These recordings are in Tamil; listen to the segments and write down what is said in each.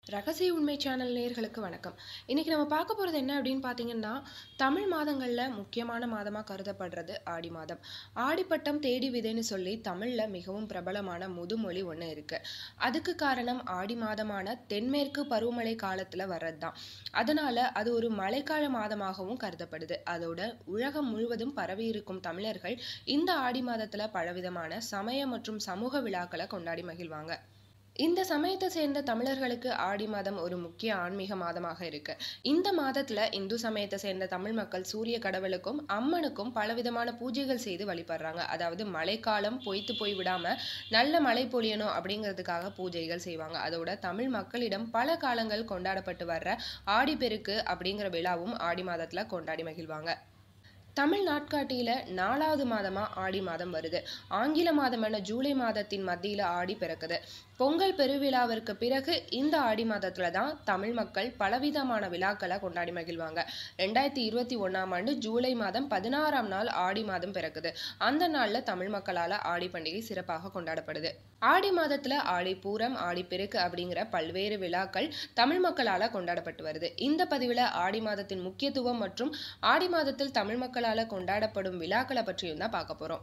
ரகசிய உண்மை சேனல் நேயர்களுக்கு வணக்கம் இன்னைக்கு நம்ம பார்க்க போகிறது என்ன அப்படின்னு பார்த்தீங்கன்னா தமிழ் மாதங்களில் முக்கியமான மாதமாக கருதப்படுறது ஆடி மாதம் ஆடிப்பட்டம் தேடி விதைன்னு சொல்லி தமிழில் மிகவும் பிரபலமான முதுமொழி ஒன்று இருக்கு அதுக்கு காரணம் ஆடி மாதமான தென்மேற்கு பருவமழை காலத்தில் வர்றது தான் அதனால அது ஒரு மழைக்கால மாதமாகவும் கருதப்படுது அதோட உலகம் முழுவதும் பரவி இருக்கும் தமிழர்கள் இந்த ஆடி மாதத்தில் பலவிதமான சமய மற்றும் சமூக விழாக்களை கொண்டாடி மகிழ்வாங்க இந்த சமயத்தை சேர்ந்த தமிழர்களுக்கு ஆடி மாதம் ஒரு முக்கிய ஆன்மீக மாதமாக இருக்கு இந்த மாதத்துல இந்து சமயத்தை சேர்ந்த தமிழ் மக்கள் சூரிய கடவுளுக்கும் அம்மனுக்கும் பலவிதமான பூஜைகள் செய்து வழிபடுறாங்க அதாவது மழைக்காலம் பொய்த்து போய் விடாம நல்ல மழை பொழியணும் அப்படிங்கிறதுக்காக பூஜைகள் செய்வாங்க அதோட தமிழ் மக்களிடம் பல காலங்கள் கொண்டாடப்பட்டு வர்ற ஆடிப்பெருக்கு அப்படிங்கிற விழாவும் ஆடி மாதத்துல கொண்டாடி மகிழ்வாங்க தமிழ் நாட்காட்டியில நாலாவது மாதமா ஆடி மாதம் வருது ஆங்கில மாதமான ஜூலை மாதத்தின் மத்தியில ஆடி பிறக்குது பொங்கல் பெருவிழாவிற்கு பிறகு இந்த ஆடி மாதத்துல தான் தமிழ் மக்கள் பலவிதமான விழாக்களை கொண்டாடி மகிழ்வாங்க ரெண்டாயிரத்தி இருபத்தி ஒண்ணாம் ஆண்டு ஜூலை மாதம் பதினாறாம் நாள் ஆடி மாதம் பிறக்குது அந்த நாள்ல தமிழ் மக்களால ஆடி பண்டிகை சிறப்பாக கொண்டாடப்படுது ஆடி மாதத்துல ஆடி பூரம் ஆடி பெருக்கு அப்படிங்கிற பல்வேறு விழாக்கள் தமிழ் மக்களால கொண்டாடப்பட்டு வருது இந்த பதிவுல ஆடி மாதத்தின் முக்கியத்துவம் மற்றும் ஆடி மாதத்தில் தமிழ் மக்களால கொண்டாடப்படும் விழாக்களை பற்றியும் தான் பார்க்க போறோம்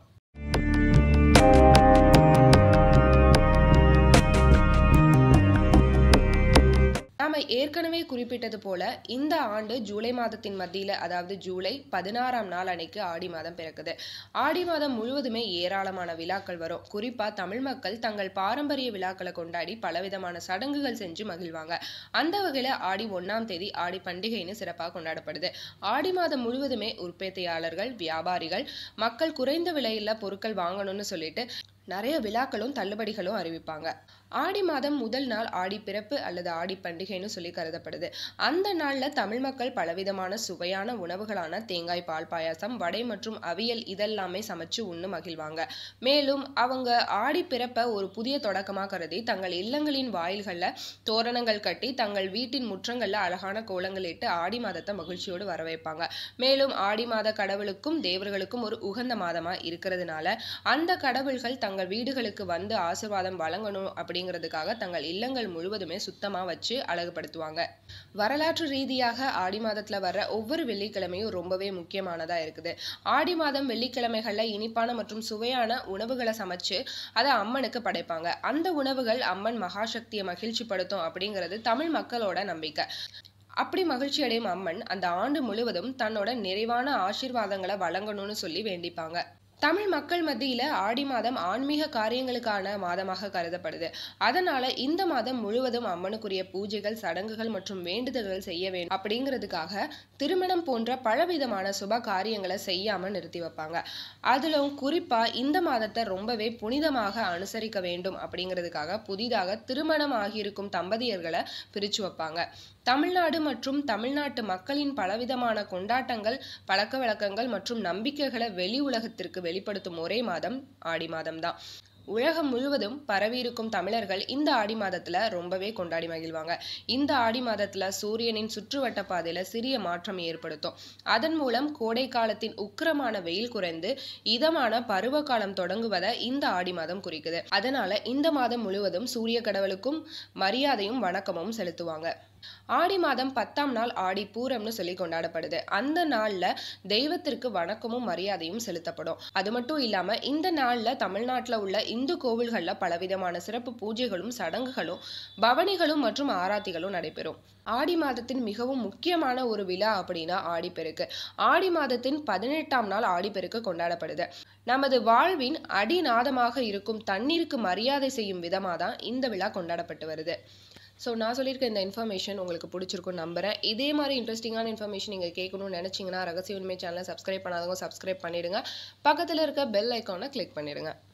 நாம ஏற்கனவே குறிப்பிட்டது போல இந்த ஆண்டு ஜூலை மாதத்தின் மத்தியில அதாவது ஜூலை பதினாறாம் நாள் அன்னைக்கு ஆடி மாதம் பிறக்குது ஆடி மாதம் முழுவதுமே ஏராளமான விழாக்கள் வரும் குறிப்பா தமிழ் மக்கள் தங்கள் பாரம்பரிய விழாக்களை கொண்டாடி பலவிதமான சடங்குகள் செஞ்சு மகிழ்வாங்க அந்த வகையில ஆடி ஒண்ணாம் தேதி ஆடி பண்டிகைன்னு சிறப்பாக கொண்டாடப்படுது ஆடி மாதம் முழுவதுமே உற்பத்தியாளர்கள் வியாபாரிகள் மக்கள் குறைந்த விலையில பொருட்கள் வாங்கணும்னு சொல்லிட்டு நிறைய விழாக்களும் தள்ளுபடிகளும் அறிவிப்பாங்க ஆடி மாதம் முதல் நாள் ஆடி பிறப்பு அல்லது ஆடி பண்டிகைன்னு சொல்லி கருதப்படுது அந்த நாள்ல தமிழ் மக்கள் பலவிதமான சுவையான உணவுகளான தேங்காய் பால் பாயாசம் வடை மற்றும் அவியல் இதெல்லாமே சமைச்சு உண்ணு மகிழ்வாங்க மேலும் அவங்க ஆடி பிறப்ப ஒரு புதிய தொடக்கமாக கருதி தங்கள் இல்லங்களின் வாயில்கள்ல தோரணங்கள் கட்டி தங்கள் வீட்டின் முற்றங்கள்ல அழகான கோலங்கள் இட்டு ஆடி மாதத்தை மகிழ்ச்சியோடு வரவேற்பாங்க மேலும் ஆடி மாத கடவுளுக்கும் தேவர்களுக்கும் ஒரு உகந்த மாதமா இருக்கிறதுனால அந்த கடவுள்கள் தங்கள் வீடுகளுக்கு வந்து ஆசிர்வாதம் வழங்கணும் அப்படிங்கிறதுக்காக தங்கள் இல்லங்கள் முழுவதுமே சுத்தமா வச்சு அழகுபடுத்துவாங்க வரலாற்று ரீதியாக ஆடி மாதத்துல வர்ற ஒவ்வொரு வெள்ளிக்கிழமையும் ரொம்பவே முக்கியமானதா இருக்குது ஆடி மாதம் வெள்ளிக்கிழமைகள்ல இனிப்பான மற்றும் சுவையான உணவுகளை சமைச்சு அதை அம்மனுக்கு படைப்பாங்க அந்த உணவுகள் அம்மன் மகாசக்தியை மகிழ்ச்சிப்படுத்தும் அப்படிங்கிறது தமிழ் மக்களோட நம்பிக்கை அப்படி மகிழ்ச்சி அடையும் அம்மன் அந்த ஆண்டு முழுவதும் தன்னோட நிறைவான ஆசீர்வாதங்களை வழங்கணும்னு சொல்லி வேண்டிப்பாங்க தமிழ் மக்கள் மத்தியில ஆடி மாதம் ஆன்மீக காரியங்களுக்கான மாதமாக கருதப்படுது அதனால இந்த மாதம் முழுவதும் அம்மனுக்குரிய பூஜைகள் சடங்குகள் மற்றும் வேண்டுதல்கள் செய்ய வேண்டும் அப்படிங்கிறதுக்காக திருமணம் போன்ற பலவிதமான சுப காரியங்களை செய்யாம நிறுத்தி வைப்பாங்க அதிலும் குறிப்பா இந்த மாதத்தை ரொம்பவே புனிதமாக அனுசரிக்க வேண்டும் அப்படிங்கிறதுக்காக புதிதாக திருமணம் ஆகியிருக்கும் தம்பதியர்களை பிரிச்சு வைப்பாங்க தமிழ்நாடு மற்றும் தமிழ்நாட்டு மக்களின் பலவிதமான கொண்டாட்டங்கள் பழக்க வழக்கங்கள் மற்றும் நம்பிக்கைகளை வெளி உலகத்திற்கு வெளிப்படுத்தும் ஒரே மாதம் ஆடி மாதம்தான் உலகம் முழுவதும் பரவியிருக்கும் தமிழர்கள் இந்த ஆடி மாதத்துல ரொம்பவே கொண்டாடி மகிழ்வாங்க இந்த ஆடி மாதத்துல சூரியனின் சுற்றுவட்ட பாதையில சிறிய மாற்றம் ஏற்படுத்தும் அதன் மூலம் கோடை காலத்தின் உக்கிரமான வெயில் குறைந்து இதமான பருவ காலம் தொடங்குவதை இந்த ஆடி மாதம் குறிக்குது அதனால இந்த மாதம் முழுவதும் சூரிய கடவுளுக்கும் மரியாதையும் வணக்கமும் செலுத்துவாங்க ஆடி மாதம் பத்தாம் நாள் ஆடி பூரம்னு சொல்லி கொண்டாடப்படுது அந்த நாள்ல தெய்வத்திற்கு வணக்கமும் மரியாதையும் செலுத்தப்படும் அது மட்டும் இல்லாம இந்த நாள்ல தமிழ்நாட்டுல உள்ள இந்து கோவில்கள்ல பலவிதமான சிறப்பு பூஜைகளும் சடங்குகளும் பவனிகளும் மற்றும் ஆராத்திகளும் நடைபெறும் ஆடி மாதத்தின் மிகவும் முக்கியமான ஒரு விழா அப்படின்னா ஆடிப்பெருக்கு ஆடி மாதத்தின் பதினெட்டாம் நாள் ஆடிப்பெருக்கு கொண்டாடப்படுது நமது வாழ்வின் அடிநாதமாக இருக்கும் தண்ணீருக்கு மரியாதை செய்யும் விதமாக தான் இந்த விழா கொண்டாடப்பட்டு வருது ஸோ நான் சொல்லியிருக்க இந்த இன்ஃபர்மேஷன் உங்களுக்கு பிடிச்சிருக்கும் நம்புறேன் இதே மாதிரி இன்ட்ரெஸ்டிங்கான இன்ஃபர்மேஷன் நீங்கள் கேட்கணும்னு நினச்சிங்கன்னா ரகசிய உண்மை சேனலை சப்ஸ்கிரைப் பண்ணாதவங்க சப்ஸ்கிரைப் பண்ணிடுங்க பக்கத்தில் இருக்க பெல் ஐக்கானை கிளிக் பண்ணிடுங்க